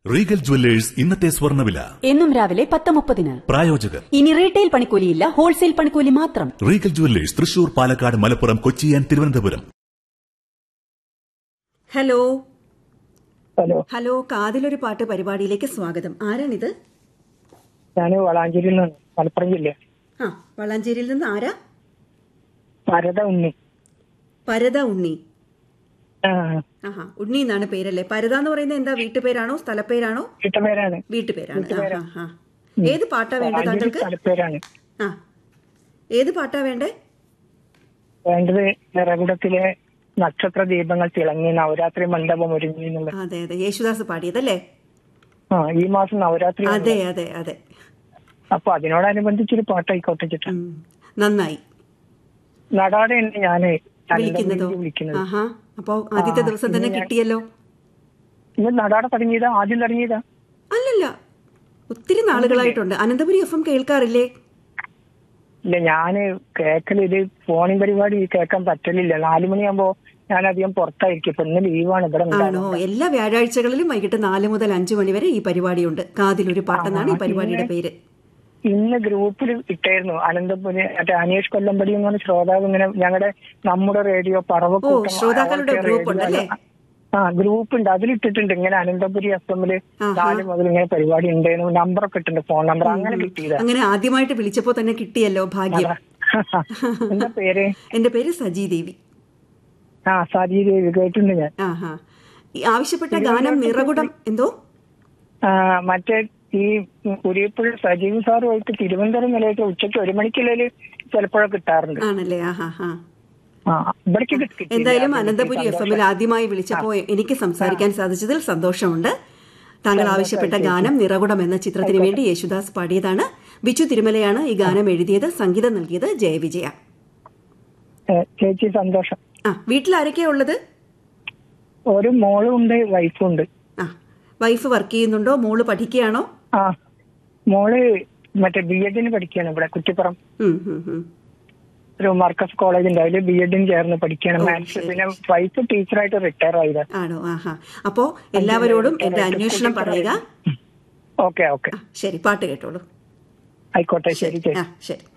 Regal jewellers ഇന്നത്തെ സ്വർണ്ണവില എന്നും രാവിലെ പത്ത് മുപ്പതിന് പ്രായോജകർ ഇനി റീറ്റെയിൽ പണിക്കൂലിയില്ല ഹോൾസെയിൽ പണിക്കൂലി മാത്രം Regal Jewellers Thrissur Palakkad Malappuram Kochi and Thiruvananthapuram hello hello hello കാതിലൊരു പാട്ട് പരിപാടിയിലേക്ക് സ്വാഗതം ആരാണിത് ഞാൻ വളാഞ്ചേരിയിൽ നിന്ന് മലപ്പുറം ജില്ല ആ വളാഞ്ചേരിയിൽ നിന്ന് ആരാ ഭരത ഉണ്ണി പരത ഉണ്ണി ആ ആഹാ ഉണ്ണി എന്നാണ് പേരല്ലേ പരത എന്ന് പറയുന്നത് എന്താ വീട്ടുപേരാണോ സ്ഥലപ്പേരാണോ വീട്ടുപേരാണ് വീട്ടുപേരാണ് ആ, ആ, ആ. ഏത് പാട്ടാ വേണ്ടത് വളാഞ്ചേരി താങ്കൾക്ക് സ്ഥലപ്പേരാണ് ആ ഏത് പാട്ടാ വേണ്ടേ വേണ്ടത് നിറകുടത്തിലെ നക്ഷത്ര ദീപങ്ങൾ തിളങ്ങി നവരാത്രി മണ്ഡപം ഒരുങ്ങി എന്നുള്ളത് അതെ അതെ യേശുദാസ് പാടിയതല്ലേ ആ ഈ മാസം നവരാത്രി ആണ്. അതെ അതെ അതെ അപ്പൊ അതിനോടനുബന്ധിച്ചൊരു പാട്ടായിക്കോട്ടെ ചേട്ടാ ഉം. നന്നായി നടാടെയാണ് ഞാന് വിളിക്കുന്നതോ അനന്തപുരിക്ക് വിളിക്കുന്നത് ആഹാ അപ്പോ ആദ്യത്തെ ആ, ദിവസം തന്നെ ഇന്ന് ഞാൻ- കിട്ടിയല്ലോ ഇന്ന് നടാടെ തുടങ്ങിയതാ ആദ്യം തുടങ്ങിയതാ അല്ലല്ല ഒത്തിരി നാളുകളായിട്ടുണ്ട് അനന്തപുരി എഫ് എം കേൾക്കാറില്ലേ ഇല്ല ഞാന് കേക്കല് ഇത് ഫോണിൻ പരിപാടി കേൾക്കാൻ പറ്റലില്ല നാലു മണിയാകുമ്പോ ഞാൻ അധികം പുറത്തായിരിക്കും ഇപ്പൊ ഇന്ന് ലീവാണ് ഇവിടെ ആണോ ഉണ്ടാവുന്നത്. എല്ലാ വ്യാഴാഴ്ചകളിലും വൈകിട്ട് നാല് മുതൽ അഞ്ചു മണി വരെ ഈ പരിപാടിയുണ്ട് കാതിലൊരു പാട്ടെന്നാണ് ഈ പരിപാടിയുടെ പേര് ഇന്ന് ഗ്രൂപ്പിൽ ഇട്ടായിരുന്നു അനന്തപുരി മറ്റേ അനീഷ് കൊല്ലമ്പടി എന്ന് പറഞ്ഞ ശ്രോതാവ് ഇങ്ങനെ ഞങ്ങളുടെ നമ്മുടെ റേഡിയോ ഓ പറവക്കൂട്ടം ശ്രോതാക്കളുടെ അവിടുത്തെ ഗ്രൂപ്പ് റേഡിയോ ഉണ്ടല്ലേ ആ ഗ്രൂപ്പ് ഉണ്ട് അതിലിട്ടിട്ടുണ്ട് ഇങ്ങനെ അനന്തപുരി എഫ് എമ്മില് ആഹാ. നാല് മുതൽ ഇങ്ങനെ പരിപാടി ഉണ്ടായിരുന്നു നമ്പറൊക്കെ ഇട്ടിട്ടുണ്ട് ഫോൺ നമ്പർ അങ്ങനെ കിട്ടിയതാ അങ്ങനെ ആദ്യമായിട്ട് വിളിച്ചപ്പോ തന്നെ കിട്ടിയല്ലോ ഭാഗ്യം എന്താ പേര് എന്റെ പേര് സജി ദേവി ആ സാജി ദേവി കേട്ടിട്ടുണ്ട് ഞാൻ ആഹാ ഈ ആവശ്യപ്പെട്ട ഗാനം നിറകുടം എന്തോ ആ, മറ്റേ ഈ കുരിയപ്പുഴ സജീവ് സാറുമായിട്ട് തിരുവനന്തപുരം നിലയൊക്കെ ഉച്ചയ്ക്ക് ഒരു മണിക്കുള്ളിൽ ചിലപ്പോഴൊക്കെ കിട്ടാറുണ്ട് ആണല്ലേ ആഹാ ഹാ ആ ഇവിടേക്ക് കിട്ടി എന്തായാലും അനന്തപുരി എഫ് എമ്മിൽ ആദ്യമായി വിളിച്ചപ്പോ എനിക്ക് സംസാരിക്കാൻ സാധിച്ചതിൽ സന്തോഷമുണ്ട് താങ്കൾ ആവശ്യപ്പെട്ട ഗാനം നിറകുടം എന്ന ചിത്രത്തിന് വേണ്ടി യേശുദാസ് പാടിയതാണ് ബിച്ചു തിരുമലയാണ് ഈ ഗാനം എഴുതിയത് സംഗീതം നൽകിയത് ജയവിജയ ഏ, ചേച്ചി സന്തോഷം ആ വീട്ടിൽ ആരൊക്കെയാ ഉള്ളത് ഒരു മോളും ഉണ്ട് വൈഫും ഉണ്ട് ആ വൈഫ് വർക്ക് ചെയ്യുന്നുണ്ടോ മോള് പഠിക്കുകയാണോ ആ മോള് മറ്റേ ബി എഡിന് പഠിക്കുകയാണ് ഇവിടെ കുറ്റിപ്പുറം ഉം, ഉം, ഉം. ഒരു മർക്കസ് കോളേജ് ഉണ്ട് അതിൽ ബി എഡിന് ചേർന്ന് പഠിക്കുകയാണ് ഓ, മാത്സ് ശരി. പിന്നെ വൈഫ് ടീച്ചറായിട്ട് റിട്ടയർ ആയത് ആണോ ആഹാ അപ്പോ എല്ലാവരോടും എന്റെ അന്വേഷണം പറയുക ഓക്കെ ഓക്കെ ആ, ശരി പാട്ട് കേട്ടോളൂ ആയിക്കോട്ടെ ശരി ചേച്ചി ആ ശരി